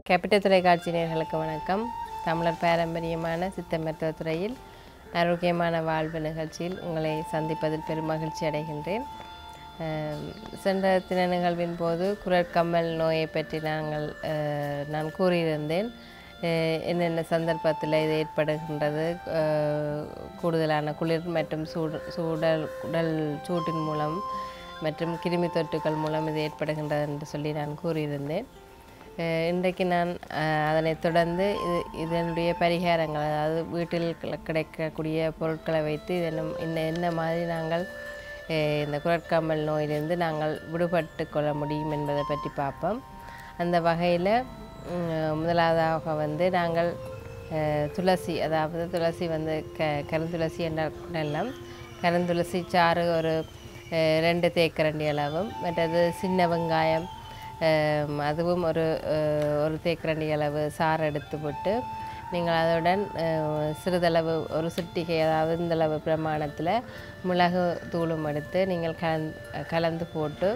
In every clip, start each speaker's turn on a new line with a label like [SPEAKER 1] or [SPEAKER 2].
[SPEAKER 1] capital தொலைக்காட்சி நேயர்களுக்கு வணக்கம் தமிழர் பாரம்பரியமான சித்த மருத்துவத் துறையில் ஆரோக்கியமான வாழ்வு நிகழ்ச்சியில் உங்களை சந்திப்பதில் பெரும் மகிழ்ச்சி அடைகின்றேன் அஹ், சென்ற தின நிகழ்வின் போது குரற்கம்மல் நோயை பற்றி நாங்கள் அஹ், நான் கூறியிருந்தேன் அஹ், என்னென்ன சந்தர்ப்பத்தில் இது ஏற்படுகின்றது அஹ், கூடுதலான குளிர் மற்றும் சூடு சூடல் உடல் சூட்டின் மூலம் மற்றும் கிருமி தொற்றுக்கள் மூலம் இது ஏற்படுகின்றது என்று சொல்லி நான் கூறியிருந்தேன் அஹ் இன்றைக்கு நான் அஹ், அதனைத் தொடர்ந்து இது இதனுடைய பரிகாரங்கள் அதாவது வீட்டில் கிள- கிடைக்கக்கூடிய பொருட்களை வைத்து இதனும் இன்ன என்ன மாதிரி நாங்கள் அஹ், இந்த குரற்காமல் நோயிலிருந்து நாங்கள் விடுபட்டு கொள்ள முடியும் என்பதை பற்றி பார்ப்போம் அந்த வகையில் முதலாவதாக வந்து நாங்கள் அஹ், துளசி அதாவது துளசி வந்து க கருந்துளசி என்ற எல்லாம் கருந்துளசி சாறு ஒரு அஹ், ரெண்டு தேக்கரண்டி அளவும் மற்றது சின்ன வெங்காயம் அஹ் அதுவும் ஒரு அஹ், ஒரு தேக்கரண்டி அளவு சாறு எடுத்து விட்டு நீங்கள் அதனுடன் அஹ், சிறிதளவு ஒரு சிட்டிகை அதாவது இந்தளவு பிரமாணத்தில் மிளகு தூளும் எடுத்து நீங்கள் கலந்து கலந்து போட்டு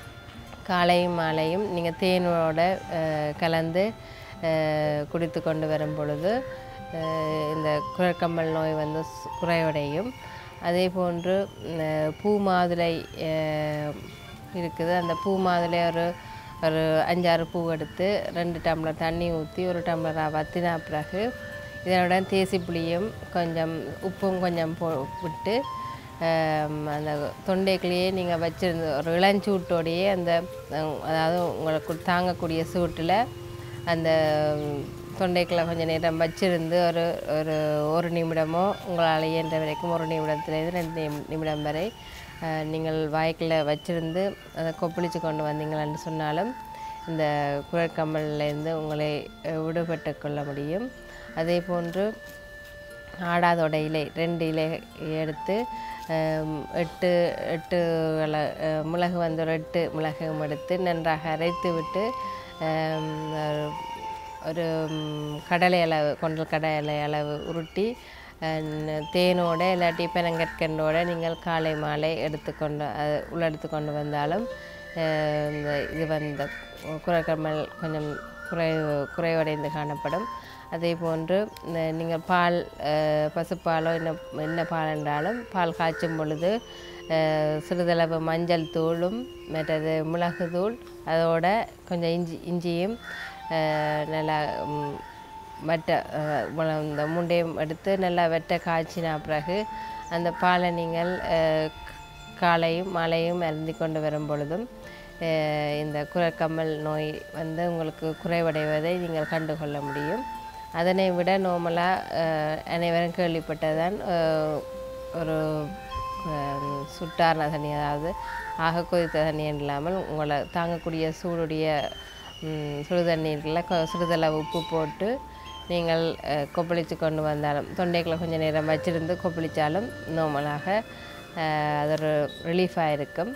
[SPEAKER 1] காலையும் மாலையும் நீங்கள் தேனோட அஹ், கலந்து அஹ், குடித்து கொண்டு வரும் பொழுது அஹ், இந்த குரக்கம்மல் நோய் வந்து சு- குறைவடையும் அதே போன்று அஹ், பூ மாதுளை அஹ், இருக்குது அந்த பூ மாதுளை ஒரு ஒரு அஞ்சாறு பூ எடுத்து ரெண்டு டம்ளர் தண்ணி ஊற்றி ஒரு டம்ளர் வத்தினா பிறகு இதனுடன் தேசி புளியும் கொஞ்சம் உப்பும் கொஞ்சம் போ விட்டு ஆம், அந்த தொண்டைக்குள்ளேயே நீங்கள் வச்சிருந்த ஒரு இளஞ்சூட்டோடையே அந்த அஹ், அதாவது உங்களுக்கு தாங்கக்கூடிய சூட்டில் அந்த தொண்டைக்குள்ள கொஞ்சம் நேரம் வச்சிருந்து ஒரு ஒரு ஒரு நிமிடமோ உங்களால் இயன்ற வரைக்கும் ஒரு நிமிடத்துலேருந்து ரெண்டு நிமி- நிமிடம் வரை அஹ், நீங்கள் வாய்க்குள்ள வச்சிருந்து அதை கொப்பளிச்சு கொண்டு வந்தீங்களான்னு சொன்னாலும் இந்த குரற்கம்மல்லேருந்து உங்களை அஹ், விடுபட்டு கொள்ள முடியும் அதே போன்று ஆடாதோட இலை ரெண்டு இலை எடுத்து ஹம், எட்டு எட்டு அள- அஹ், மிளகு வந்து ஒரு எட்டு மிளகும் எடுத்து நன்றாக அரைத்து விட்டு ஹம், ஒரு- ஒரு ம், கடலை அளவு கொண்டல் கடலை அளவு உருட்டி அஹ், தேனோட இல்லாட்டி பெனங்கற்கண்டோட நீங்கள் காலை மாலை எடுத்துக்கொண்டு அது உள்ள எடுத்துக்கொண்டு வந்தாலும் அஹ், இந்த இது வந்த குறைக்கமல் கொஞ்சம் குறை குறைவடைந்து காணப்படும் அதே போன்று ந- நீங்கள் பால் அஹ், பசுப்பாலோ என்ன என்ன பால் என்றாலும் பால் காய்ச்சும் பொழுது அஹ், சிறிதளவு மஞ்சள் தூளும் மற்றது மிளகு தூள் அதோட கொஞ்சம் இஞ்சி இஞ்சியும் அஹ், நல்லா ம், வட்ட அஹ், முள- இந்த முண்டையும் எடுத்து நல்லா வெட்ட காய்ச்சின பிறகு அந்த பாலை நீங்கள் அஹ், காலையும் மாலையும் அருந்தி கொண்டு வரும் பொழுதும் அஹ், இந்த குரக்கம்மல் நோய் வந்து உங்களுக்கு குறைவடைவதை நீங்கள் கண்டுகொள்ள முடியும் அதனை விட நார்மலாக அனைவரும் கேள்விப்பட்டதான் அஹ், ஒரு அஹ், சுட்டார்ன தண்ணி அதாவது ஆக கொதித்த தண்ணி இல்லாமல் உங்களை தாங்கக்கூடிய சூடுடைய ம், சுடு தண்ணீரில் கொ சிறிதளவு உப்பு போட்டு நீங்கள் அஹ், கொப்பளித்து கொண்டு வந்தாலும் தொண்டைக்குள்ள கொஞ்சம் நேரம் வச்சிருந்து கொப்பளித்தாலும் நார்மலாக அஹ், அது ஒரு ரிலீஃபாக இருக்கும்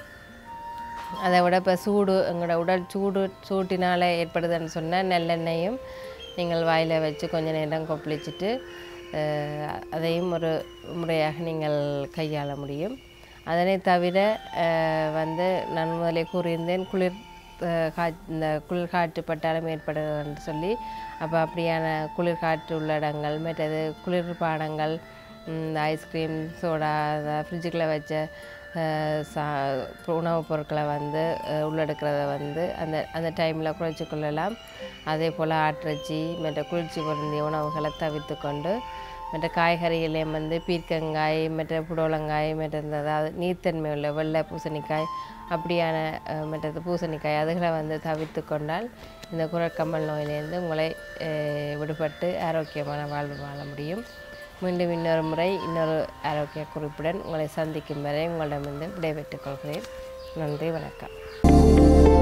[SPEAKER 1] அதை விட இப்போ சூடு எங்களோட உடல் சூடு சூட்டினால் ஏற்படுதுன்னு சொன்னால் நல்லெண்ணெயும் நீங்கள் வாயில் வச்சு கொஞ்ச நேரம் கொப்பளிச்சுட்டு அஹ், அதையும் ஒரு முறையாக நீங்கள் கையாள முடியும் அதனை தவிர அஹ், வந்து நான் முதலே கூறியிருந்தேன் குளிர் அஹ், கா இந்த குளிர் காற்று பட்டாலும் ஏற்படுதுன்னு சொல்லி அப்போ அப்படியான குளிர் காற்று உள்ளடங்கள் மற்றது குளிர்பானங்கள் இந்த ஐஸ்கிரீம் சோடா ஃப்ரிட்ஜுக்குள்ளே வச்ச அஹ், சா உணவுப் பொருட்களை வந்து அஹ், உள்ளெடுக்கிறத வந்து அந்த அந்த டைமில் குறைச்சி கொள்ளலாம் அதே போல் ஆட்டிறைச்சி மற்ற குளிர்ச்சி பொருந்திய உணவுகளை தவிர்த்து கொண்டு மற்ற காய்கறிகளையும் வந்து பீர்க்கங்காய் மற்ற புடலங்காய் மற்ற இந்த அதாவது நீர்த்தன்மை உள்ள வெள்ளை பூசணிக்காய் அப்படியான அஹ், மற்றது பூசணிக்காய் அதுகளை வந்து தவிர்த்து கொண்டால் இந்த குரக்கம்மல் நோயிலிருந்து உங்களை அஹ், விடுபட்டு ஆரோக்கியமான வாழ்வு வாழ முடியும் மீண்டும் இன்னொரு முறை இன்னொரு ஆரோக்கிய குறிப்புடன் உங்களை சந்திக்கும் வரை உங்களிடமிருந்து விடைபெற்றுக் கொள்கிறேன் நன்றி வணக்கம்